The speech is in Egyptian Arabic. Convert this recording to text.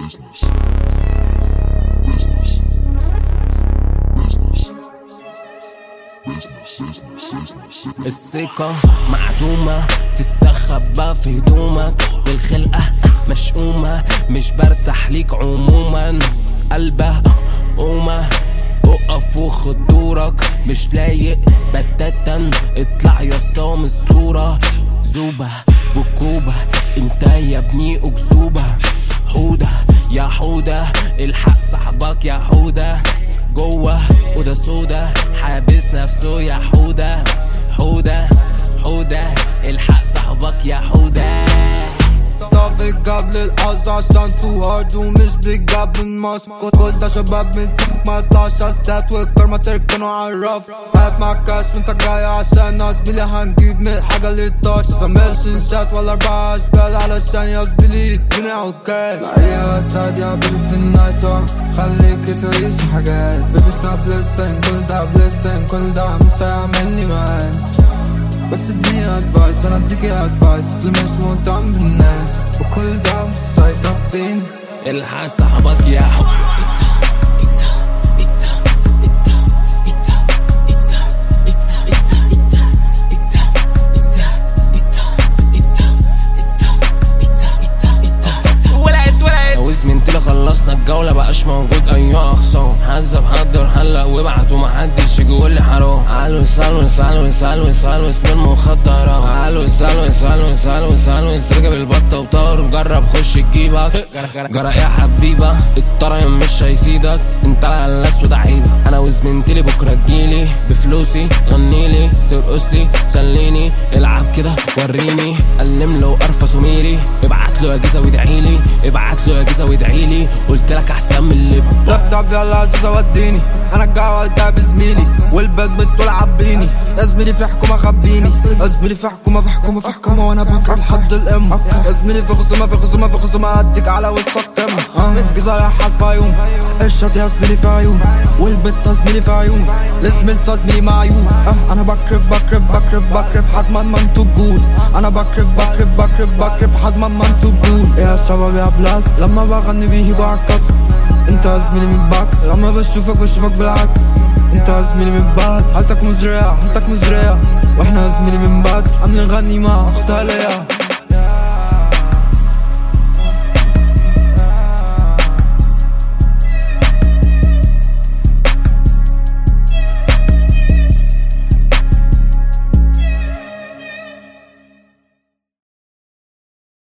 business. Business. Business. Business. Business. Business. الثقة معدومة تستخبى في هدومك بالخلقة مشؤومة مش برتاح ليك عموما قلبه قومة اقف وخد دورك مش لايق بتاتا اطلع يا اسطى من الصورة زوبة بكوبة انت يا ابني اكذوبة حودة يا حودة الحق صاحبك يا حودة جوه اوضه سودا حابس نفسه يا حوده حوده حوده الحق صاحبك يا حوده ستافك قبل الحظ عشان تو هارد ومش بيجاب من مصر كل ده شباب من توك ما يطلعش عالسات والكرمة تركنوا عالرف هات معاك كاش وانت جاي عشان ناس بيلي هنجيب من الحاجة اللي طاش زميلش نشات ولا اربعة اشبال علشان يا زميلي يدوني عكاز لا تساعد يا بيبي في النايت خليك تعيش حاجات بيبي ستوب لسن كل ده بلسن كل ده مش هيعملني مان بس اديني ادفايس انا اديكي ادفايس اللي مش مهتم بالناس وكل ده مش هيكفيني الحق صاحبك يا حوده ولعت ولعت لو زمنتلي خلصنا الجولة بقاش موجود أي أخصام حذب حضر حلق وابعت ومحدش يجي يقول لي حرام علوس علوس علوس علوس علوس من المخدرات علوس علوس علوس علوس علوس ركب البطة وطار جرب خش تجيبك جرى يا حبيبة الطريم مش هيفيدك انت على الاسود عيبة انا وزمنتلي بكرة تجيلي بفلوسي غنيلي ترقصلي سليني العب كده وريني قلم له ارفس وميري ابعت له اجازة وادعيلي ابعت له اجازة وادعيلي قلت لك احسن من اللي طب طب يلا عزيزة وديني انا الجاي ده بزميلي والبيت بتقول عبيني يا زميلي في حكومة خبيني يا زميلي في حكومة في حكومة في حكومة وانا بكره لحد الام يا زميلي في خصومة في خصومة في خصومة اديك على وسطك تم الجيزة رايحة في عيون الشط يا زميلي في عيون والبيت يا زميلي في عيون لزميلت يا زميلي مع عيون أه انا بكرب بكرب بكرب بكرب حد ما انتوا تقول انا بكرب بكرب بكرب بكرب حد ما انتوا تقول يا شباب يا بلاس لما بغني بيجوا عالكسر انت يا زميلي من باكس لما بشوفك بشوفك بالعكس انت يا زميلي من بعد حالتك مزرعة حالتك مزرعة واحنا يا زميلي من بعد عم نغني مع اختها ليا